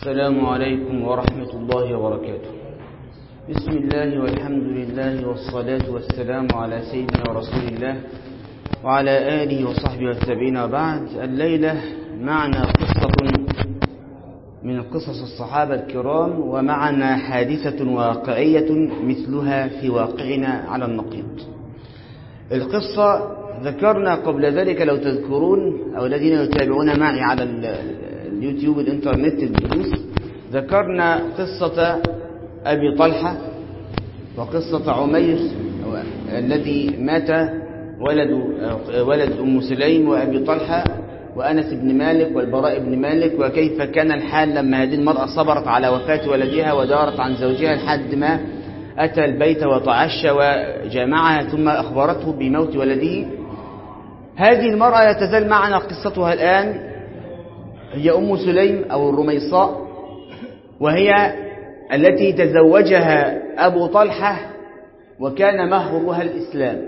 السلام عليكم ورحمة الله وبركاته بسم الله والحمد لله والصلاة والسلام على سيدنا ورسول الله وعلى آله وصحبه والتابعين وبعد الليلة معنا قصة من قصص الصحابة الكرام ومعنا حادثة واقعية مثلها في واقعنا على النقيض القصة ذكرنا قبل ذلك لو تذكرون أو الذين يتابعون معي على اليوتيوب الانترنت الدروس ذكرنا قصة أبي طلحة وقصة عمير الذي مات ولد ولد أم سليم وأبي طلحة وأنس بن مالك والبراء بن مالك وكيف كان الحال لما هذه المرأة صبرت على وفاة ولدها ودارت عن زوجها لحد ما أتى البيت وتعشى وجامعها ثم أخبرته بموت ولده هذه المرأة يتزال معنا قصتها الآن هي أم سليم أو الرميصاء وهي التي تزوجها أبو طلحة وكان مهرها الإسلام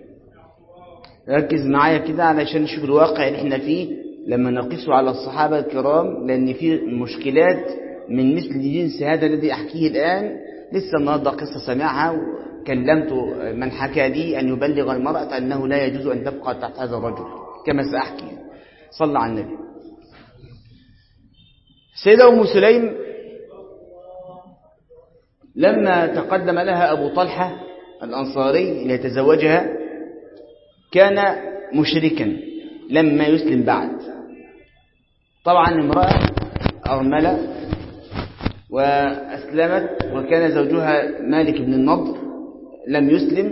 ركز معايا كده علشان نشوف الواقع اللي احنا فيه لما نقيسه على الصحابة الكرام لأن في مشكلات من مثل جنس هذا الذي أحكيه الآن لسه النهارده قصة سمعها وكلمت من حكى لي أن يبلغ المرأة أنه لا يجوز أن تبقى تحت هذا الرجل كما سأحكي صلى على النبي سيدة أم سليم لما تقدم لها أبو طلحة الأنصاري ليتزوجها كان مشركا لما يسلم بعد طبعا امرأة أرملة وأسلمت وكان زوجها مالك بن النضر لم يسلم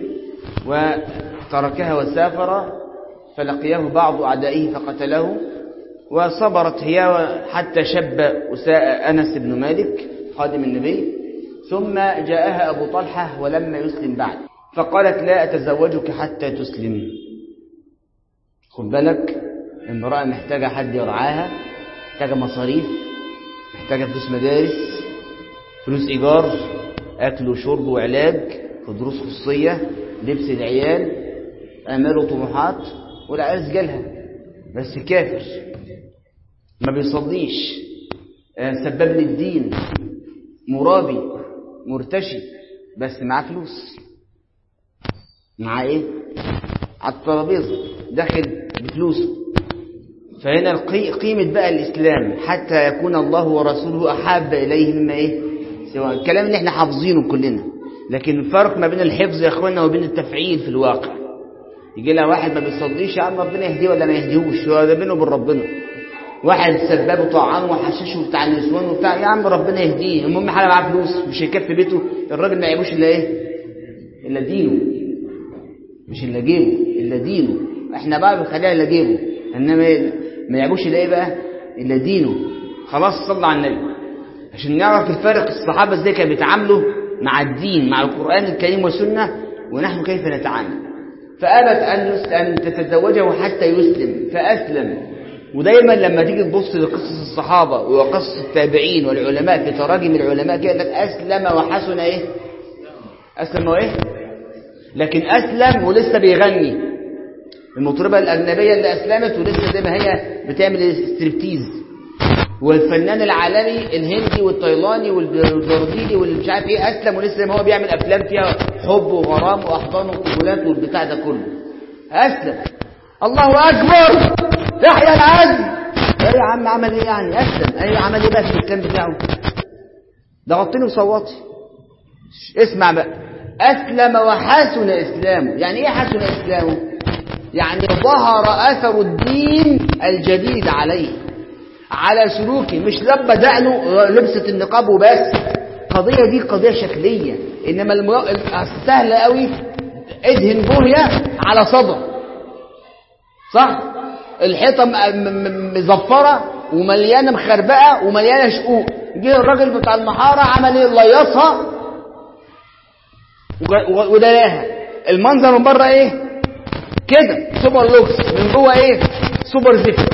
وتركها وسافر فلقيه بعض أعدائه فقتله وصبرت هي حتى شب وساء أنس بن مالك خادم النبي ثم جاءها أبو طلحة ولما يسلم بعد فقالت لا أتزوجك حتى تسلم خد بالك امرأة محتاجة حد يرعاها محتاجة مصاريف محتاجة فلوس مدارس فلوس إيجار أكل وشرب وعلاج ودروس خصوصية لبس العيال آمال وطموحات والعيال جالها بس كافر ما بيصليش سبب للدين مرابي مرتشي بس معاه فلوس معاه ايه على الترابيزه داخل بفلوسه فهنا قيمة بقى الإسلام حتى يكون الله ورسوله أحب إليه مما إيه سواء الكلام اللي احنا حافظينه كلنا لكن الفرق ما بين الحفظ يا اخوانا وبين التفعيل في الواقع يجي لها واحد ما بيصليش يا عم ربنا يهديه ولا ما يهديهوش هو ده بينه وبين ربنا واحد سباب وطعان وحششه بتاع النسوان وبتاع يا عم ربنا يهديه المهم حاجه معاه فلوس مش هيكفي بيته الراجل ما يعيبوش الا ايه الا دينه مش الا جيبه الا دينه احنا بقى بنخليها الا جيبه انما ما يعيبوش الا ايه بقى الا دينه خلاص صلى على النبي عشان نعرف الفرق الصحابه ازاي كانوا بيتعاملوا مع الدين مع القران الكريم والسنه ونحن كيف نتعامل فابت ان ان تتزوجه حتى يسلم فاسلم ودايما لما تيجي تبص لقصص الصحابة وقصص التابعين والعلماء في تراجم العلماء كده لك أسلم وحسن إيه أسلم وإيه لكن أسلم ولسه بيغني المطربة الأجنبية اللي أسلمت ولسه زي ما هي بتعمل ستريبتيز والفنان العالمي الهندي والتايلاني والبرازيلي واللي مش عارف ايه اسلم ولسه زي ما هو بيعمل افلام فيها حب وغرام واحضان وقبولات والبتاع ده كله اسلم الله اكبر يحيى العز ايه يا عم عمل ايه يعني اسلم ايه عمل ايه بقى في الكلام بتاعه ده غطيني وصوتي اسمع بقى اسلم وحسن اسلامه يعني ايه حسن اسلامه يعني ظهر اثر الدين الجديد عليه على سلوكه مش لما دقنه لبسة النقاب وبس قضية دي قضية شكلية انما المرا... السهل قوي ادهن بوهية على صدر صح الحيطه مزفره ومليانه مخربقه ومليانه شقوق جه الراجل بتاع المحاره عمل ايه ليصها ودلاها المنظر من بره ايه كده سوبر لوكس من جوه ايه سوبر زفت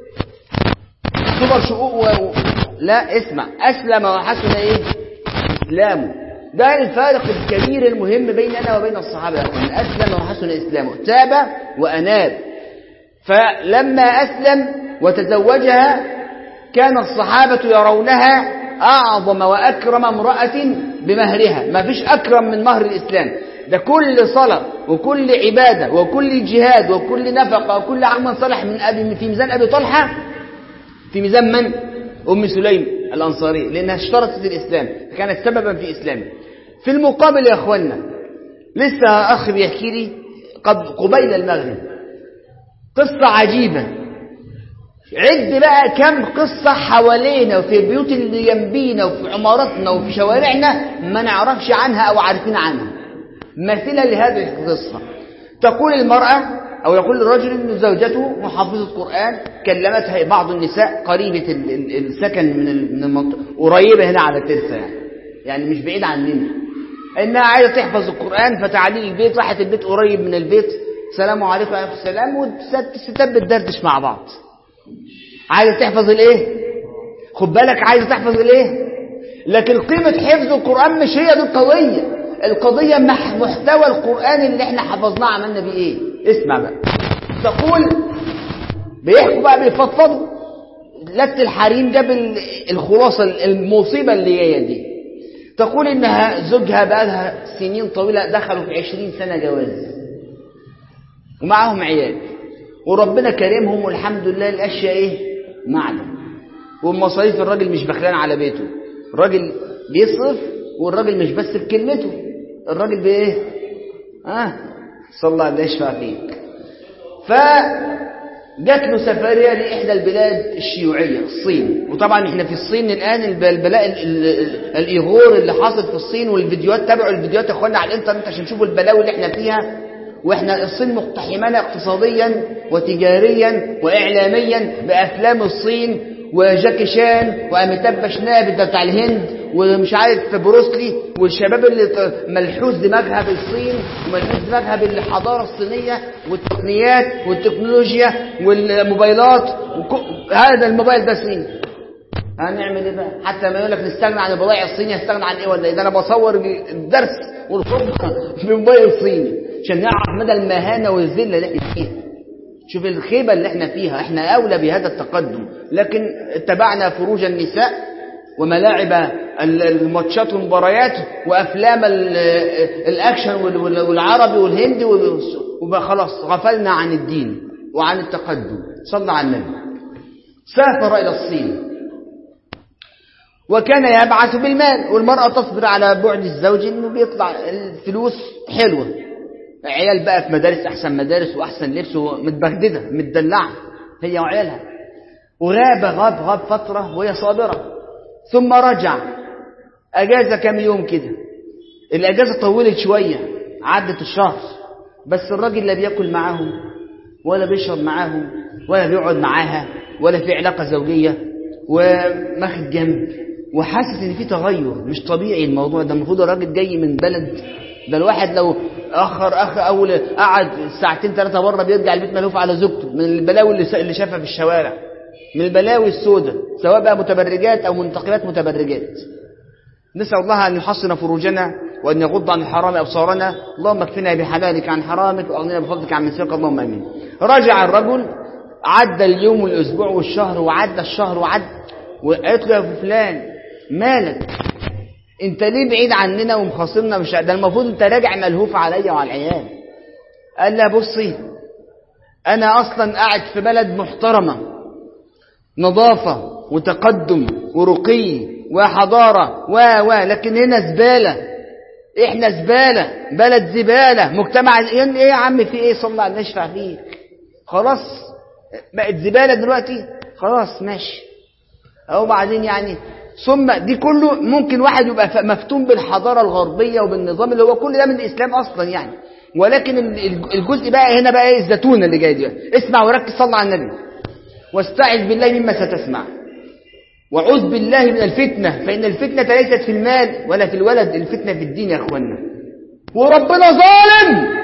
سوبر شقوق و... لا اسمع اسلم وحسن ايه اسلامه ده الفارق الكبير المهم بيننا وبين الصحابه من اسلم وحسن اسلامه تاب واناب فلما أسلم وتزوجها كان الصحابة يرونها أعظم وأكرم امرأة بمهرها ما فيش أكرم من مهر الإسلام ده كل صلاة وكل عبادة وكل جهاد وكل نفقة وكل عمل صالح من أبي في ميزان أبي طلحة في ميزان من؟ أم سليم الأنصارية لأنها اشترطت الإسلام كانت سببا في إسلامه في المقابل يا أخوانا لسه أخ بيحكي لي قبيل المغرب قصة عجيبة عد بقى كم قصة حوالينا وفي البيوت اللي جنبينا وفي عماراتنا وفي شوارعنا ما نعرفش عنها أو عارفين عنها مثلة لهذه القصة تقول المرأة أو يقول الرجل أن زوجته محافظة قرآن كلمتها بعض النساء قريبة السكن من المنطقة قريبة هنا على الترسة يعني يعني مش بعيد عننا إنها عايزة تحفظ القرآن فتعالي البيت راحت البيت قريب من البيت سلام عليكم وعليكم السلام والستات بتدردش مع بعض عايزة تحفظ الايه خد بالك عايزة تحفظ الايه لكن قيمة حفظ القرآن مش هي دي القضية القضية محتوى القرآن اللي احنا حفظناه عملنا بيه ايه اسمع بقى تقول بيحكوا بقى بيفضفضوا لت الحريم جاب الخلاصة المصيبة اللي جاية دي تقول انها زوجها بقى لها سنين طويلة دخلوا في عشرين سنة جواز ومعاهم عيال وربنا كرمهم والحمد لله الاشياء ايه معدن والمصاريف الراجل مش بخلان على بيته الراجل بيصرف والراجل مش بس بكلمته الراجل بايه اه صلى الله عليه يشفع فيك فجات له سفرية لإحدى البلاد الشيوعية الصين وطبعا احنا في الصين الآن البلاء الإيغور اللي حاصل في الصين والفيديوهات تابعوا الفيديوهات يا اخوانا على الانترنت عشان تشوفوا البلاوي اللي احنا فيها واحنا الصين مقتحمانا اقتصاديا وتجاريا واعلاميا بافلام الصين وجاكي شان واميتاب باشناب ده بتاع الهند ومش عارف بروسلي والشباب اللي ملحوس دماغها بالصين وملحوس دماغها بالحضاره الصينيه والتقنيات والتكنولوجيا والموبايلات وكو... هذا الموبايل ده صيني هنعمل ايه بقى حتى ما يقول لك نستغنى عن البضائع الصينيه استغنى عن ايه ولا ايه ده انا بصور الدرس والخطبه بموبايل صيني عشان نعرف مدى المهانه والذله اللي احنا فيها شوف الخيبه اللي احنا فيها احنا اولى بهذا التقدم لكن اتبعنا فروج النساء وملاعب الماتشات والمباريات وافلام الاكشن والعربي والهندي وبقى خلاص غفلنا عن الدين وعن التقدم صلى على النبي سافر الى الصين وكان يبعث بالمال والمرأة تصبر على بعد الزوج انه بيطلع الفلوس حلوة عيال بقى في مدارس احسن مدارس واحسن لبس ومتبهدده متدلعه هي وعيالها وغاب غاب غاب فتره وهي صابره ثم رجع اجازه كام يوم كده الاجازه طولت شويه عدت الشهر بس الراجل لا بياكل معاهم ولا بيشرب معاهم ولا بيقعد معاها ولا في علاقه زوجيه وماخد جنب وحاسس ان في تغير مش طبيعي الموضوع ده المفروض الراجل جاي من بلد ده الواحد لو اخر اخ اول قعد ساعتين ثلاثه بره بيرجع البيت ملهوف على زوجته من البلاوي اللي اللي شافها في الشوارع من البلاوي السوداء سواء بقى متبرجات او منتقبات متبرجات نسال الله ان يحصن فروجنا وان يغض عن الحرام ابصارنا اللهم اكفنا بحلالك عن حرامك واغننا بفضلك عن مسيرك اللهم امين رجع الرجل عدى اليوم والاسبوع والشهر وعدى الشهر وعدى وقالت له يا فلان مالك انت ليه بعيد عننا ومخاصمنا مش ده المفروض انت راجع ملهوف عليا وعلى العيال قال لها بصي انا اصلا قاعد في بلد محترمه نظافه وتقدم ورقي وحضاره و و لكن هنا زباله احنا زباله بلد زباله مجتمع ايه يا عم في ايه صلى على نشفع فيك خلاص بقت زباله دلوقتي خلاص ماشي او بعدين يعني ثم دي كله ممكن واحد يبقى مفتون بالحضارة الغربية وبالنظام اللي هو كل ده من الإسلام أصلا يعني ولكن الجزء بقى هنا بقى ايه الزتونة اللي جاي دي اسمع وركز صلى على النبي واستعذ بالله مما ستسمع وعوذ بالله من الفتنة فإن الفتنة ليست في المال ولا في الولد الفتنة في الدين يا أخوانا وربنا ظالم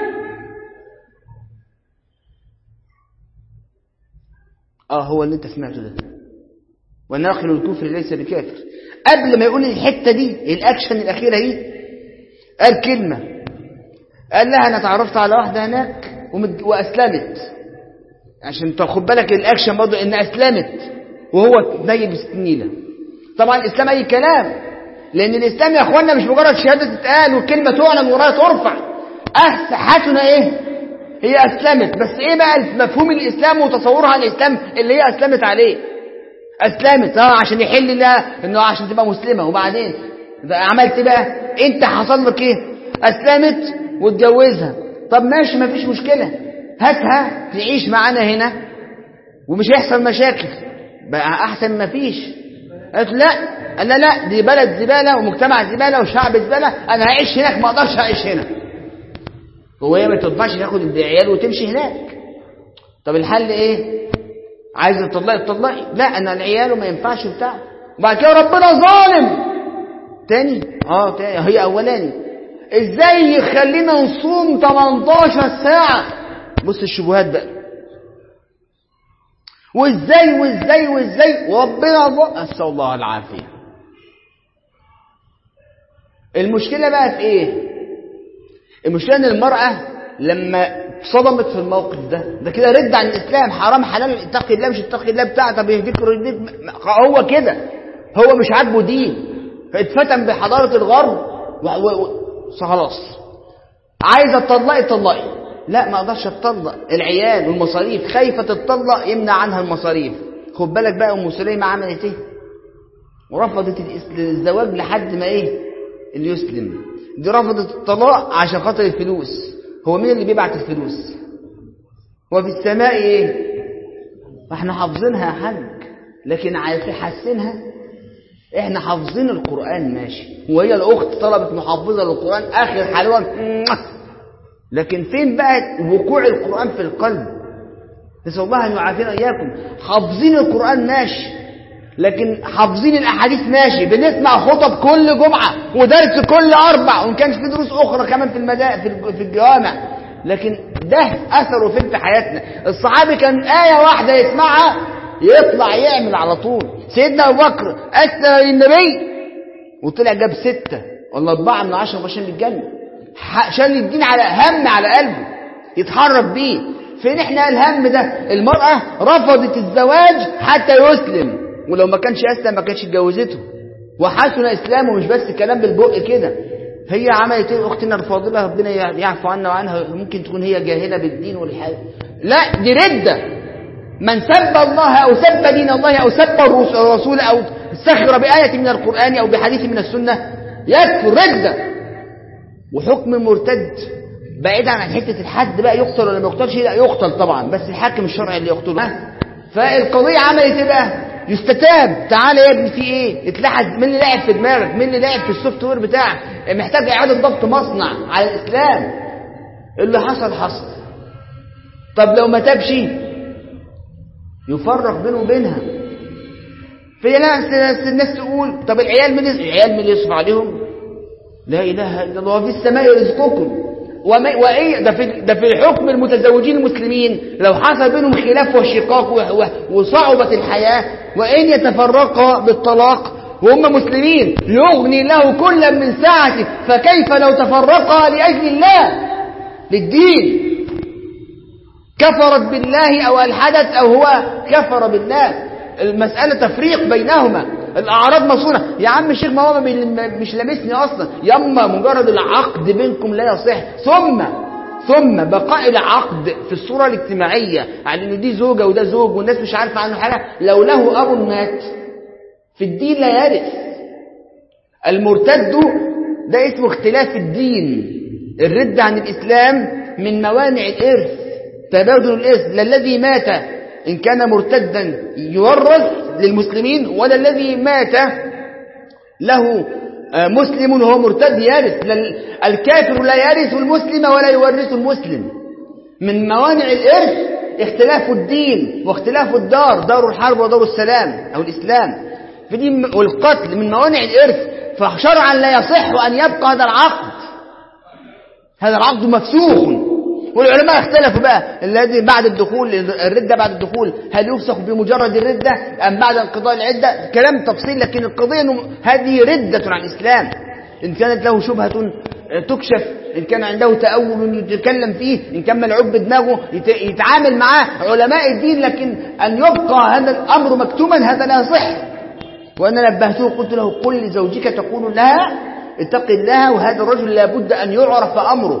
اه هو اللي انت سمعته ده وناقل الكفر ليس بكافر قبل ما يقول الحتة دي الأكشن الأخيرة دي قال كلمة قال لها أنا تعرفت على واحدة هناك وأسلمت عشان تاخد بالك الأكشن برضه إن أسلمت وهو نايب النيلة طبعا الإسلام أي كلام لأن الإسلام يا أخوانا مش مجرد شهادة تتقال والكلمة تعلن وراها ترفع أسحتنا إيه هي أسلمت بس إيه بقى مفهوم الإسلام وتصورها عن الإسلام اللي هي أسلمت عليه أسلمت اه عشان يحل لها إنه عشان تبقى مسلمة وبعدين عملت بقى أنت حصل لك إيه أسلمت واتجوزها طب ماشي مفيش مشكلة هاتها تعيش معانا هنا ومش هيحصل مشاكل بقى أحسن ما فيش قالت لا أنا لا دي بلد زبالة ومجتمع زبالة وشعب زبالة أنا هعيش هناك ما أقدرش أعيش هنا وهي ما تنفعش تاخد العيال وتمشي هناك طب الحل إيه عايزة تطلقي تطلقي لا أنا العيال وما ينفعش وبتاع وبعد كده ربنا ظالم تاني اه تاني هي أولاني ازاي يخلينا نصوم 18 ساعة بص الشبهات بقى وازاي وازاي وازاي وربنا نسأل الله العافية المشكلة بقى في ايه المشكلة ان المرأة لما صدمت في الموقف ده ده كده رد عن الاسلام حرام حلال اتقي الله مش اتقي الله بتاع طب يهديك يهديك هو كده هو مش عاجبه دين فاتفتن بحضارة الغرب و... و... خلاص عايزة تطلقي تطلقي لا ما اقدرش اتطلق العيال والمصاريف خايفة تتطلق يمنع عنها المصاريف خد بالك بقى ام سليمة عملت ايه ورفضت الزواج لحد ما ايه اللي يسلم دي رفضت الطلاق عشان خاطر الفلوس هو مين اللي بيبعت الفلوس هو في السماء ايه احنا حافظينها يا حاج لكن عايز تحسنها احنا حافظين القرآن ماشي وهي الاخت طلبت محافظة للقرآن اخر حلوة لكن فين بقى وقوع القرآن في القلب نسأل الله أن يعافينا إياكم حافظين القرآن ماشي لكن حافظين الأحاديث ماشي بنسمع خطب كل جمعة ودرس كل أربع وإن كانش في دروس أخرى كمان في المدا في الجوامع لكن ده أثره فين في حياتنا الصحابي كان آية واحدة يسمعها يطلع يعمل على طول سيدنا أبو بكر أسلم للنبي وطلع جاب ستة ولا أربعة من عشرة عشان الجنة شال الدين على هم على قلبه يتحرك بيه فين احنا الهم ده المرأة رفضت الزواج حتى يسلم ولو ما كانش أسلم ما كانش اتجوزته وحسن إسلامه مش بس كلام بالبق كده هي عملت ايه اختنا الفاضله ربنا يعفو عنا وعنها ممكن تكون هي جاهله بالدين والحياه لا دي رده من سب الله او سب دين الله او سب الرسول او سخر بايه من القران او بحديث من السنه يكفر رده وحكم المرتد بعيدا عن حته الحد بقى يقتل ولا ما يقتلش لا يقتل طبعا بس الحاكم الشرعي اللي يقتله فالقضيه عملت ايه بقى يستتاب تعالى يا ابني في ايه اتلحد مين اللي لعب في دماغك مين اللي لعب في السوفت وير بتاعك محتاج اعاده ضبط مصنع على الاسلام اللي حصل حصل طب لو ما تابش يفرق بينه وبينها في ناس الناس تقول طب العيال من العيال من اللي يصرف عليهم لا اله الا الله في السماء رزقكم وما وايه ده في ده في حكم المتزوجين المسلمين لو حصل بينهم خلاف وشقاق وصعبت الحياه وان يتفرقا بالطلاق وهم مسلمين يغني له كل من سعته فكيف لو تفرقا لاجل الله للدين كفرت بالله او الحدث او هو كفر بالله المساله تفريق بينهما الاعراض مصونه يا عم الشيخ ما هو مش لامسني اصلا ياما مجرد العقد بينكم لا يصح ثم ثم بقاء العقد في الصوره الاجتماعيه على ان دي زوجه وده زوج والناس مش عارفه عنه حاجه لو له اب مات في الدين لا يرث المرتد ده اسمه اختلاف الدين الرد عن الاسلام من موانع الارث تبادل الارث لا الذي مات إن كان مرتدا يورث للمسلمين ولا الذي مات له مسلم وهو مرتد يرث الكافر لا يرث المسلم ولا يورث المسلم من موانع الإرث اختلاف الدين واختلاف الدار دار الحرب ودار السلام أو الإسلام في دي والقتل من موانع الإرث فشرعا لا يصح أن يبقى هذا العقد هذا العقد مفسوخ والعلماء اختلفوا بقى الذي بعد الدخول الردة بعد الدخول هل يفسخ بمجرد الردة أم بعد انقضاء العدة كلام تفصيل لكن القضية أنه هذه ردة عن الإسلام إن كانت له شبهة تكشف إن كان عنده تأول يتكلم فيه إن كان ملعوب بدماغه يتعامل معاه علماء الدين لكن أن يبقى هذا الأمر مكتوما هذا لا يصح وأنا نبهته قلت له قل لزوجك تقول لها اتق الله وهذا الرجل لابد أن يعرف أمره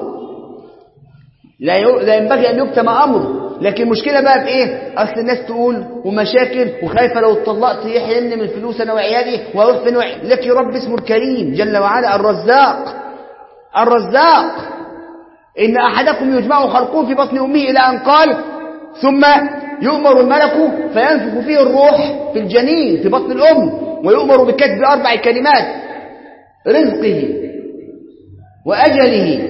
لا لا ينبغي أن يكتم أمره لكن المشكلة بقى في إيه أصل الناس تقول ومشاكل وخايفة لو اتطلقت يحرمني من فلوس أنا وعيالي وأروح فين لك يا رب اسمه الكريم جل وعلا الرزاق الرزاق إن أحدكم يجمع خلقه في بطن أمه إلى أن قال ثم يؤمر الملك فينفخ فيه الروح في الجنين في بطن الأم ويؤمر بكتب أربع كلمات رزقه وأجله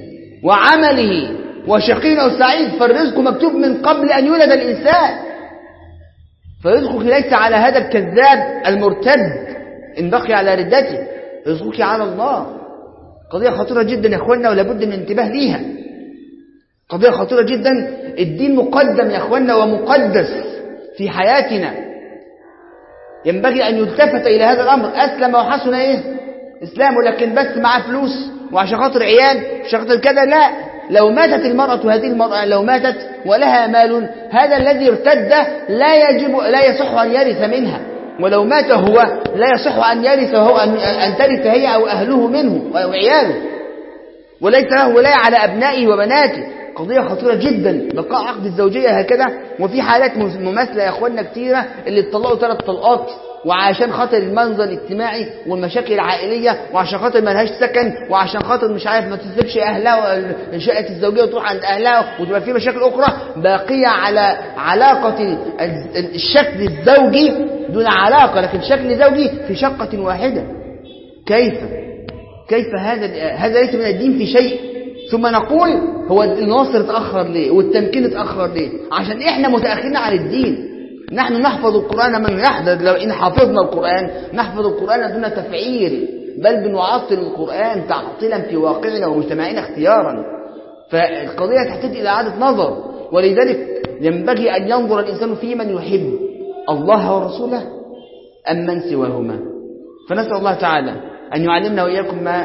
وعمله وشقي أو سعيد فالرزق مكتوب من قبل أن يولد الإنسان فرزقك ليس على هذا الكذاب المرتد إن بقي على ردته رزقك على الله قضية خطيرة جدا يا أخوانا ولابد من الانتباه ليها قضية خطيرة جدا الدين مقدم يا أخوانا ومقدس في حياتنا ينبغي أن يلتفت إلى هذا الأمر أسلم وحسن إيه إسلامه لكن بس معاه فلوس وعشان خاطر عيال عشان خاطر كذا لا لو ماتت المرأة هذه المرأة لو ماتت ولها مال هذا الذي ارتد لا يجب لا يصح أن يرث منها ولو مات هو لا يصح أن يرث هو أن, أن ترث هي أو أهله منه وعياله وليس له ولاية على أبنائه وبناته قضية خطيرة جدا بقاء عقد الزوجية هكذا وفي حالات مماثلة يا أخواننا كتيرة اللي اتطلقوا ثلاث طلقات وعشان خاطر المنظر الاجتماعي والمشاكل العائلية وعشان خاطر ملهاش سكن وعشان خاطر مش عارف ما تسيبش أهلها شقة الزوجية وتروح عند أهلها وتبقى في مشاكل أخرى باقية على علاقة الشكل الزوجي دون علاقة لكن شكل زوجي في شقة واحدة كيف كيف هذا هذا ليس من الدين في شيء ثم نقول هو النصر اتأخر ليه والتمكين اتأخر ليه عشان احنا متأخرين عن الدين نحن نحفظ القرآن من يحدث لو إن حفظنا القرآن نحفظ القرآن دون تفعيل بل بنعطل القرآن تعطيلا في واقعنا ومجتمعنا اختيارا فالقضية تحتاج إلى إعادة نظر ولذلك ينبغي أن ينظر الإنسان في من يحب الله ورسوله أم من سواهما فنسأل الله تعالى أن يعلمنا وإياكم ما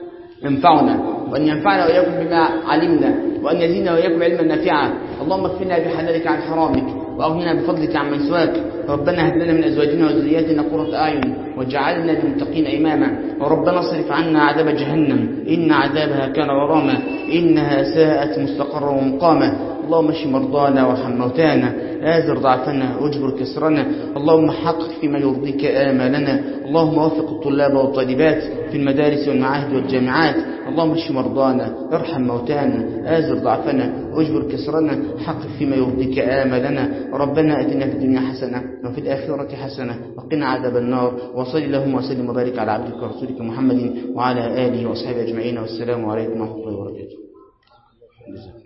ينفعنا وأن ينفعنا وإياكم بما علمنا وأن يزيدنا وإياكم علما نافعا اللهم اكفنا بحلالك عن حرامك وأغننا بفضلك عن من سواك ربنا هب لنا من أزواجنا وذرياتنا قرة أعين واجعلنا للمتقين إماما وربنا اصرف عنا عذاب جهنم إن عذابها كان غراما إنها ساءت مستقرا ومقاما اللهم اشف مرضانا وارحم موتانا آزر ضعفنا واجبر كسرنا اللهم حقق فيما يرضيك آمالنا اللهم وفق الطلاب والطالبات في المدارس والمعاهد والجامعات اللهم اشف مرضانا ارحم موتانا آزر ضعفنا واجبر كسرنا حقق فيما يرضيك آمالنا ربنا أتنا في الدنيا حسنة وفي الآخرة حسنة وقنا عذاب النار وصل اللهم وسلم وبارك على عبدك ورسولك محمد وعلى آله وأصحابه أجمعين والسلام عليكم ورحمة الله وبركاته